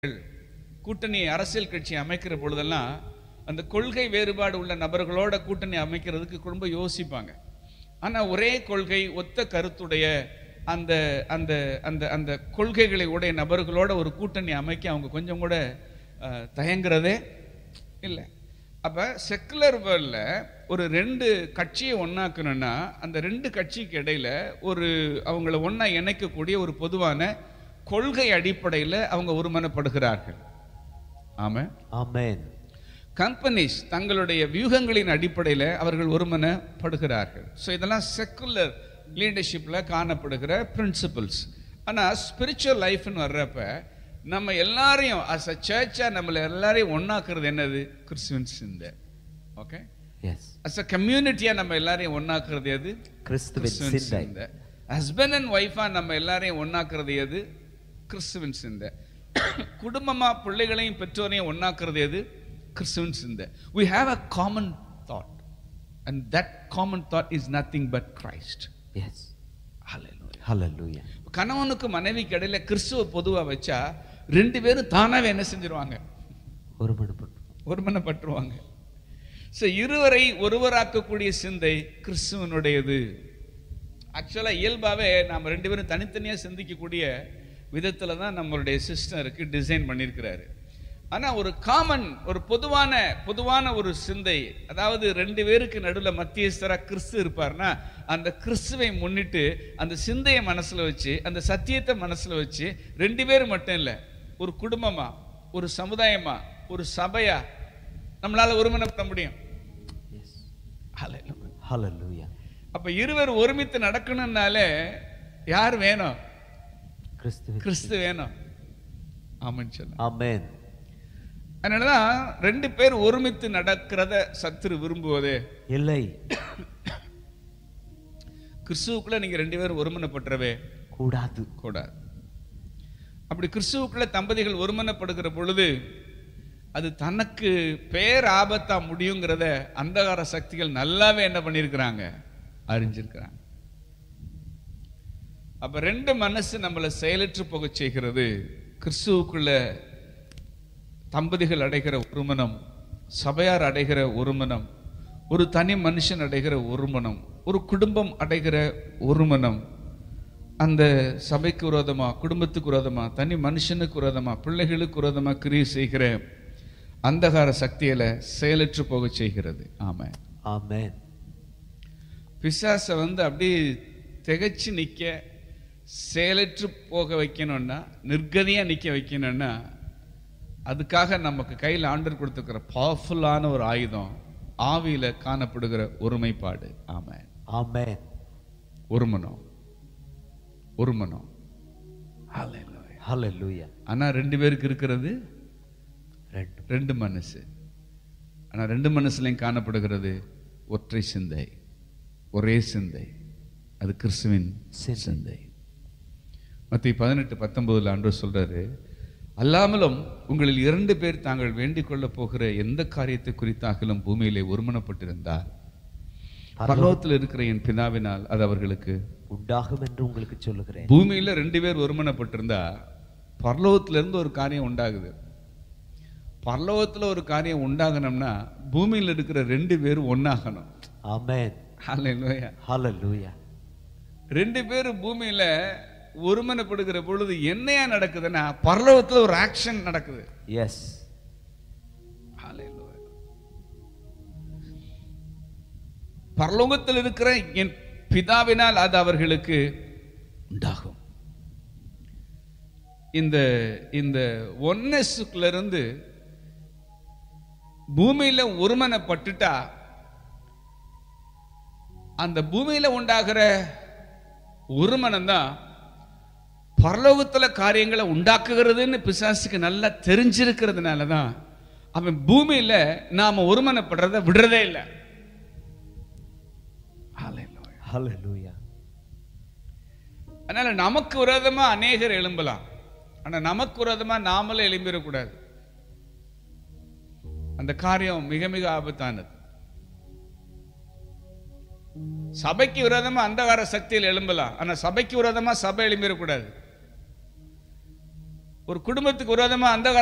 கூட்டணி அரசியல் கட்சி அமைக்கிற பொழுதெல்லாம் அந்த கொள்கை வேறுபாடு உள்ள நபர்களோட கூட்டணி அமைக்கிறதுக்கு ரொம்ப யோசிப்பாங்க ஆனா ஒரே கொள்கை ஒத்த கருத்துடைய அந்த அந்த அந்த அந்த கொள்கைகளை உடைய நபர்களோட ஒரு கூட்டணி அமைக்க அவங்க கொஞ்சம் கூட அஹ், தயங்குறதே இல்லை அப்ப செக்குலர் வேர்ல்ட்ல ஒரு ரெண்டு கட்சியை ஒண்ணாக்கணும்னா அந்த ரெண்டு கட்சிக்கு இடையில ஒரு அவங்கள ஒண்ணா இணைக்கக்கூடிய ஒரு பொதுவான கொள்கை அடிப்படையில் அவங்க ஒருமனப்படுகிறார்கள் ஆமா Amen. கம்பெனிஸ் தங்களுடைய வியூகங்களின் அடிப்படையில் அவர்கள் ஒருமனப்படுகிறார்கள் ஸோ இதெல்லாம் செக்குலர் லீடர்ஷிப்பில் காணப்படுகிற பிரின்சிபல்ஸ் ஆனால் ஸ்பிரிச்சுவல் லைஃப்னு வர்றப்ப நம்ம எல்லாரையும் அஸ் அ சர்ச்சாக நம்மளை எல்லாரையும் ஒன்றாக்குறது என்னது கிறிஸ்துவன் சிந்தை ஓகே Yes. அஸ் அ கம்யூனிட்டியாக நம்ம எல்லாரையும் ஒன்றாக்குறது எது கிறிஸ்துவின் கிறிஸ்துவின் சிந்தை. சிந்தை ஹஸ்பண்ட் அண்ட் ஒய்ஃபா நம்ம எல்லாரையும் ஒண்ணாக்குறது எது கிறிஸ்துவின் சிந்தை குடும்பமா பிள்ளைகளையும் பெற்றோரையும் ஒண்ணாக்குறது எது கிறிஸ்துவின் சிந்தை we have a common thought and that common thought is nothing but christ Yes. hallelujah Hallelujah. கணவனுக்கு மனைவிக்கு இடையில கிறிஸ்துவ பொதுவா வச்சா ரெண்டு பேரும் தானாவே என்ன செஞ்சிருவாங்க ஒருமனப்பட்டு ஒருமனப்பட்டுருவாங்க ஸோ இருவரை ஒருவராக்கக்கூடிய சிந்தை கிறிஸ்துவனுடையது ஆக்சுவலாக இயல்பாகவே நாம் ரெண்டு பேரும் தனித்தனியாக சிந்திக்கக்கூடிய விதத்தில் தான் நம்மளுடைய சிஸ்டருக்கு டிசைன் பண்ணியிருக்கிறாரு ஆனால் ஒரு காமன் ஒரு பொதுவான பொதுவான ஒரு சிந்தை அதாவது ரெண்டு பேருக்கு நடுவில் மத்தியஸ்தராக கிறிஸ்து இருப்பார்னா அந்த கிறிஸ்துவை முன்னிட்டு அந்த சிந்தையை மனசில் வச்சு அந்த சத்தியத்தை மனசில் வச்சு ரெண்டு பேரும் மட்டும் இல்லை ஒரு குடும்பமா ஒரு சமுதாயமா ஒரு சபையா நம்மளால ஒருமனப்பட முடியும் Yes. Hallelujah. Hallelujah. அப்ப இருவர் ஒருமித்து நடக்கணும்னாலே யார் வேணும் கிறிஸ்துவின் கிறிஸ்து வேணும் ஆமான்னு சொன்ன Amen. அதனாலதான் ரெண்டு பேர் ஒருமித்து நடக்கிறத சத்துரு விரும்புவதே இல்லை கிறிஸ்துவுக்குள்ள நீங்க ரெண்டு பேரும் ஒருமனப்பட்டுறவே கூடாது கூடாது அப்படி கிறிஸ்துவுக்குள்ள தம்பதிகள் ஒருமனப்படுகிற பொழுது அது தனக்கு பேர் ஆபத்தா முடியுங்கிறத அந்தகார சக்திகள் நல்லாவே என்ன பண்ணியிருக்கிறாங்க அறிஞ்சிருக்கிறாங்க அப்ப ரெண்டு மனசு நம்மளை செயலற்று போக செய்கிறது கிறிஸ்துவுக்குள்ள தம்பதிகள் அடைகிற ஒருமனம் சபையார் அடைகிற ஒருமனம் ஒரு தனி மனுஷன் அடைகிற ஒருமனம் ஒரு குடும்பம் அடைகிற ஒருமனம் அந்த சபைக்கு விரோதமா குடும்பத்துக்கு விரோதமா தனி மனுஷனுக்கு விரோதமா பிள்ளைகளுக்கு விரோதமா கிரியை செய்கிற அந்தகார சக்தியில செயலற்று போக செய்கிறது ஆமா Amen. பிசாசை வந்து அப்படியே திகைச்சு நிக்க செயலற்று போக வைக்கணும்னா நிர்கதியா நிக்க வைக்கணும்னா அதுக்காக நமக்கு கையில் ஆண்டர் கொடுத்துருக்கிற பவர்ஃபுல்லான ஒரு ஆயுதம் ஆவியில காணப்படுகிற ஒருமைப்பாடு ஆமா Amen. ஒருமனம் ஒருமனம் Hallelujah. Hallelujah. ஆனா ரெண்டு பேருக்கு இருக்கிறது ரெண்டு ரெண்டு மனசு ஆனா ரெண்டு மனசுலையும் காணப்படுகிறது ஒற்றை சிந்தை ஒரே சிந்தை அது கிறிஸ்துவின் சிந்தை. சிந்தை மத்திய பதினெட்டு பத்தொன்பதுல அன்று சொல்றாரு அல்லாமலும் உங்களில் இரண்டு பேர் தாங்கள் வேண்டிக் கொள்ளப் போகிற எந்த காரியத்தை குறித்தாகலும் பூமியிலே ஒருமனப்பட்டிருந்தால் பரலோகத்தில் இருக்கிற என் பிதாவினால் அது அவர்களுக்கு உண்டாகும் என்று உங்களுக்கு சொல்லுகிறேன் பூமியில ரெண்டு பேர் ஒருமனப்பட்டிருந்தா பரலோகத்துல இருந்து ஒரு காரியம் உண்டாகுது பரலோகத்துல ஒரு காரியம் உண்டாகணும்னா பூமியில இருக்கிற ரெண்டு பேரும் ஒன்னாகணும் Amen. ஹalleluya Hallelujah. ரெண்டு பேரும் பூமியில ஒருமனப்படுகிற பொழுது என்னையா நடக்குதுன்னா பரலோகத்துல ஒரு ஆக்ஷன் நடக்குது Yes. Hallelujah. பரலோகத்தில் இருக்கிற என் பிதாவினால் அது அவர்களுக்கு உண்டாகும் இந்த இந்த ஒன்னஸுக்குள்ள இருந்து பூமியில ஒருமனப்பட்டுட்டா அந்த பூமியில உண்டாகிற ஒருமனம் தான் பரலோகத்துல காரியங்களை உண்டாக்குகிறதுன்னு பிசாசுக்கு நல்லா தெரிஞ்சிருக்கிறதுனால தான் அவன் பூமியில நாம ஒருமனப்படுறத விடுறதே இல்லை Hallelujah. அதனால நமக்கு விரோதமா அநேகர் எழும்பலாம் ஆனா நமக்கு விரோதமா நாமளே எழும்பிடக்கூடாது அந்த காரியம் மிக மிக ஆபத்தானது சபைக்கு விரோதமா அந்தகார சக்தியில் எழும்பலாம் ஆனா சபைக்கு விரோதமா சபை எழும்பிடக்கூடாது ஒரு குடும்பத்துக்கு விரோதமா அந்த